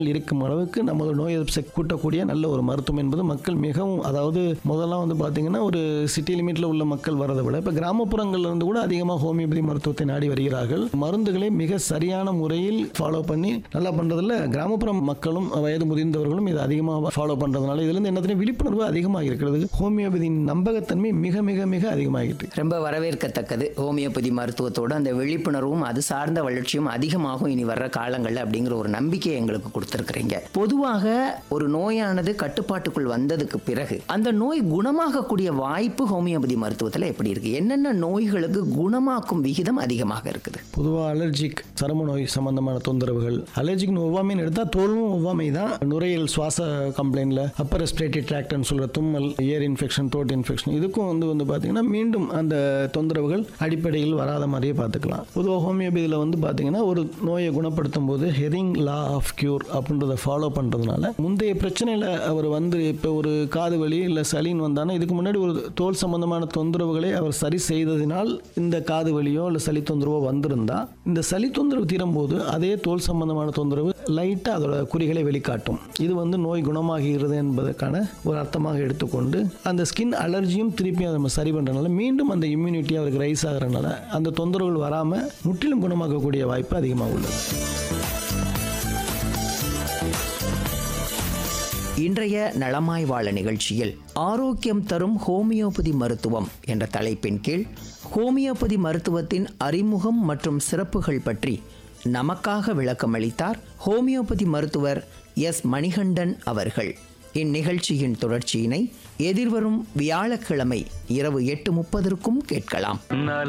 இருக்கும் அளவுக்கு நமது நோய் எதிர்ப்பு சக்தி கூட்டக்கூடிய நல்ல ஒரு மருத்துவம் என்பது மக்கள் மிகவும் அதாவது முதல்லாம் வந்து பார்த்தீங்கன்னா ஒரு சிட்டி லிமிட்டில் உள்ள மக்கள் வரதை விட இப்போ கிராமப்புறங்கள்ல இருந்து கூட அதிகமாக ஹோமியோபதி மருத்துவத்தை நாடி வருகிறார்கள் மருந்துகளை மிக சரியான முறையில் ஃபாலோ பண்ணி நல்லா பண்ணுறதுல கிராமப்புற மக்களும் வயது முதிர்ந்தவர்களும் இதை அதிகமாக ஃபாலோ பண்ணுறதுனால இதுலேருந்து என்னத்தையும் விழிப்புணர்வு அதிகமாக இருக்கிறது ஹோமியோபதியின் நம்பகத்தன்மை மிக மிக மிக அதிகமாகிட்டு ரொம்ப வரவேற்கத்தக்கது ஹோமியோபதி மருத்துவத்தோட அந்த விழிப்புணர்வும் அது சார்ந்த வளர்ச்சியும் அதிகமாகும் இனி வர்ற காலங்களில் அப்படிங்கிற ஒரு நம்பிக்கையை எங்களுக்கு கொடுத்துருக்குறீங்க பொதுவாக ஒரு நோயானது கட்டுப்பாட்டுக்குள் வந்ததுக்கு பிறகு அந்த நோய் குணமாகக்கூடிய வாய்ப்பு ஹோமியோபதி மருத்துவத்தில் எப்படி இருக்கு என்னென்ன நோய்களுக்கு குணமாக்கும் விகிதம் அதிகமாக இருக்குது பொதுவாக அலர்ஜிக் சரும நோய் சம்பந்தமான தொந்தரவுகள் அலர்ஜிக் ஒவ்வாமைன்னு எடுத்தால் தோல்வும் ஒவ்வாமை தான் நுரையீரல் சுவாச கம்ப்ளைண்ட்ல அப்பர் ரெஸ்பிரேட்டரி ட்ராக்ட்னு சொல்ற தும்மல் இயர் இன்ஃபெக்ஷன் த்ரோட் இன்ஃபெக்ஷன் இதுக்கும் வந்து வந்து பார்த்தீங்கன்னா மீண்டும் அந்த தொந்தரவுகள் அடிப்படையில் வராத மாதிரியே பார்த்துக்கலாம் பொதுவாக ஹோமியோபதியில் வந்து பார்த்தீங்கன்னா ஒரு நோயை குணப்படுத்தும் போது ஹெரிங் லா ஆஃப் கியூர் அப்படின்றத ஃபாலோ பண்ணுறதுனால முந்தைய பிரச்சனையில் அவர் வந்து இப்போ ஒரு காது வலி இல்லை சளின்னு வந்தானா இதுக்கு முன்னாடி ஒரு தோல் சம்பந்தமான தொந்தரவுகளை அவர் சரி செய்ததினால் இந்த காது வலியோ இல்லை சளி தொந்தரவோ வந்திருந்தா இந்த சளி தொந்தரவு தீரும்போது அதே தோல் சம்பந்தமான தொந்தரவு லைட்டாக அதோட குறிகளை வெளிக்காட்டும் இது வந்து நோய் குணமாகிறது என்பதற்கான ஒரு அர்த்தமாக எடுத்துக்கொண்டு அந்த ஸ்கின் அலர்ஜியும் திருப்பி அதை நம்ம சரி பண்ணுறதுனால மீண்டும் அந்த இம்யூனிட்டி அவருக்கு ரைஸ் ஆகிறனால அந்த தொந்தரவுகள் வராமல் முற்றிலும் குணமாக்கக்கூடிய வாய்ப்பு அதிகமாக உள்ளது இன்றைய நலமாய் வாழ நிகழ்ச்சியில் ஆரோக்கியம் தரும் ஹோமியோபதி மருத்துவம் என்ற தலைப்பின் கீழ் ஹோமியோபதி மருத்துவத்தின் அறிமுகம் மற்றும் சிறப்புகள் பற்றி நமக்காக விளக்கமளித்தார் ஹோமியோபதி மருத்துவர் எஸ் மணிகண்டன் அவர்கள் இந்நிகழ்ச்சியின் தொடர்ச்சியினை எதிர்வரும் வியாழக்கிழமை இரவு எட்டு முப்பதற்கும் கேட்கலாம் நல